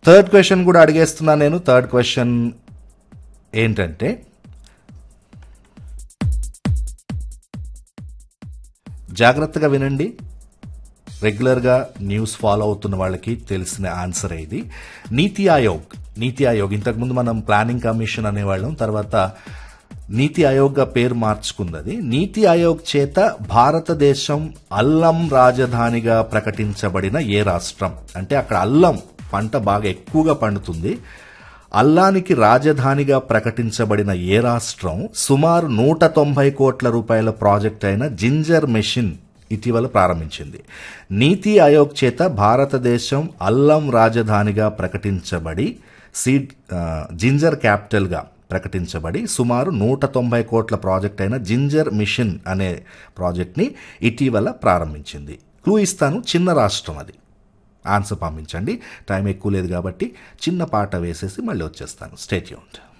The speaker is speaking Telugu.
థర్డ్ క్వశ్చన్ కూడా అడిగేస్తున్నా నేను థర్డ్ క్వశ్చన్ ఏంటంటే జాగ్రత్తగా వినండి రెగ్యులర్గా న్యూస్ ఫాలో అవుతున్న వాళ్ళకి తెలిసిన ఆన్సర్ ఇది నీతి ఆయోగ్ నీతి ఆయోగ్ ఇంతకుముందు మనం ప్లానింగ్ కమిషన్ అనేవాళ్ళం తర్వాత నీతి ఆయోగ్గా పేరు మార్చుకుంది నీతి ఆయోగ్ చేత భారతదేశం అల్లం రాజధానిగా ప్రకటించబడిన ఏ రాష్ట్రం అంటే అక్కడ అల్లం పంట బాగా ఎక్కువగా పండుతుంది అల్లానికి రాజధానిగా ప్రకటించబడిన ఏ రాష్ట్రం సుమారు నూట తొంభై కోట్ల రూపాయల ప్రాజెక్ట్ అయిన జింజర్ మెషిన్ ఇటీవల ప్రారంభించింది నీతి ఆయోగ్ చేత భారతదేశం అల్లం రాజధానిగా ప్రకటించబడి సీడ్ ఆ, జింజర్ క్యాపిటల్గా ప్రకటించబడి సుమారు నూట తొంభై కోట్ల ప్రాజెక్ట్ అయిన జింజర్ మిషన్ అనే ప్రాజెక్ట్ని ఇటీవల ప్రారంభించింది క్లూ ఇస్తాను చిన్న రాష్ట్రం అది ఆన్సర్ పంపించండి టైం ఎక్కువ లేదు కాబట్టి చిన్న పాట వేసేసి మళ్ళీ వచ్చేస్తాను స్టేట్ యూంట్